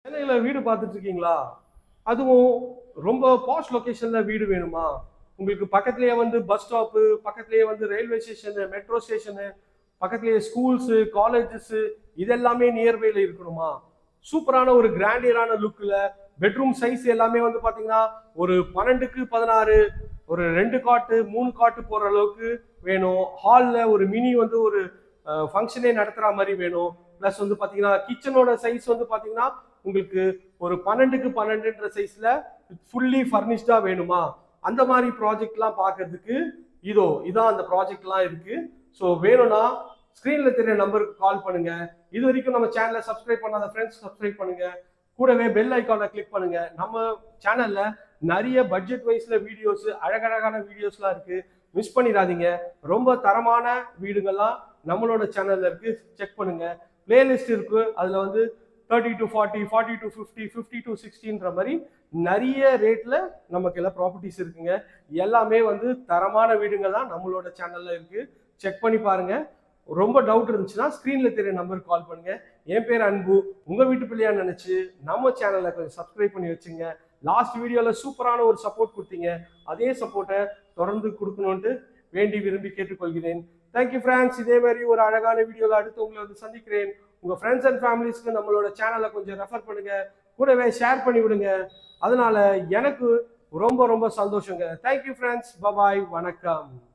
சென்னையில் வீடு பார்த்துட்டு இருக்கீங்களா அதுவும் ரொம்ப பாஷ் லொகேஷன்ல வீடு வேணுமா உங்களுக்கு பக்கத்துலேயே வந்து பஸ் ஸ்டாப்பு பக்கத்துலேயே வந்து ரயில்வே ஸ்டேஷனு மெட்ரோ ஸ்டேஷனு பக்கத்துலேயே ஸ்கூல்ஸு காலேஜஸ்ஸு இதெல்லாமே நியர்பைல இருக்கணுமா சூப்பரான ஒரு கிராண்டியரான லுக்கில் பெட்ரூம் சைஸ் எல்லாமே வந்து பார்த்தீங்கன்னா ஒரு பன்னெண்டுக்கு பதினாறு ஒரு ரெண்டு காட்டு மூணு காட்டு போகிற அளவுக்கு வேணும் ஹாலில் ஒரு மினி வந்து ஒரு ஃபங்க்ஷனே நடத்துகிற மாதிரி வேணும் ப்ளஸ் வந்து பார்த்தீங்கன்னா கிச்சனோட சைஸ் வந்து பார்த்தீங்கன்னா உங்களுக்கு ஒரு பன்னெண்டுக்கு பன்னெண்டுன்ற சைஸில் ஃபுல்லி ஃபர்னிஷ்டாக வேணுமா அந்த மாதிரி ப்ராஜெக்ட்லாம் பார்க்கறதுக்கு இதோ இதான் அந்த ப்ராஜெக்ட்லாம் இருக்கு ஸோ வேணும்னா ஸ்க்ரீனில் தெரிய நம்பருக்கு கால் பண்ணுங்க இது வரைக்கும் நம்ம சேனலை சப்ஸ்கிரைப் பண்ணாத ஃப்ரெண்ட்ஸ் சப்ஸ்கிரைப் பண்ணுங்க கூடவே பெல் ஐக்கானை கிளிக் பண்ணுங்க நம்ம சேனல்ல நிறைய பட்ஜெட் வைஸ்ல வீடியோஸ் அழகழகான வீடியோஸ்லாம் இருக்கு மிஸ் பண்ணிடாதீங்க ரொம்ப தரமான வீடுகள்லாம் நம்மளோட சேனல்ல இருக்கு செக் பண்ணுங்க பிளேலிஸ்ட் இருக்கு அதுல வந்து thirty to forty forty to fifty fifty to சிக்ஸ்டின்ற மாதிரி நிறைய ரேட்ல நமக்கு எல்லாம் ப்ராப்பர்ட்டிஸ் இருக்குங்க எல்லாமே வந்து தரமான வீடுங்க தான் நம்மளோட சேனல்ல இருக்கு செக் பண்ணி பாருங்க ரொம்ப டவுட் இருந்துச்சுன்னா ஸ்க்ரீன்ல தெரிய நம்பருக்கு கால் பண்ணுங்க என் பேர் அன்பு உங்க வீட்டு பிள்ளையா நினைச்சு நம்ம சேனலை கொஞ்சம் சப்ஸ்கிரைப் பண்ணி வச்சுங்க லாஸ்ட் வீடியோல சூப்பரான ஒரு சப்போர்ட் கொடுத்தீங்க அதே சப்போர்ட்டை தொடர்ந்து கொடுக்கணும்ட்டு வேண்டி விரும்பி கேட்டுக்கொள்கிறேன் தேங்க்யூ ஃப்ரெண்ட்ஸ் இதே மாதிரி ஒரு அழகான வீடியோல அடுத்து உங்களை வந்து சந்திக்கிறேன் உங்க ஃப்ரெண்ட்ஸ் அண்ட் ஃபேமிலிஸ்க்கு நம்மளோட சேனலை கொஞ்சம் ரெஃபர் பண்ணுங்க கூடவே ஷேர் பண்ணி விடுங்க அதனால எனக்கு ரொம்ப ரொம்ப சந்தோஷங்க தேங்க்யூ ஃப்ரெண்ட்ஸ் பபாய் வணக்கம்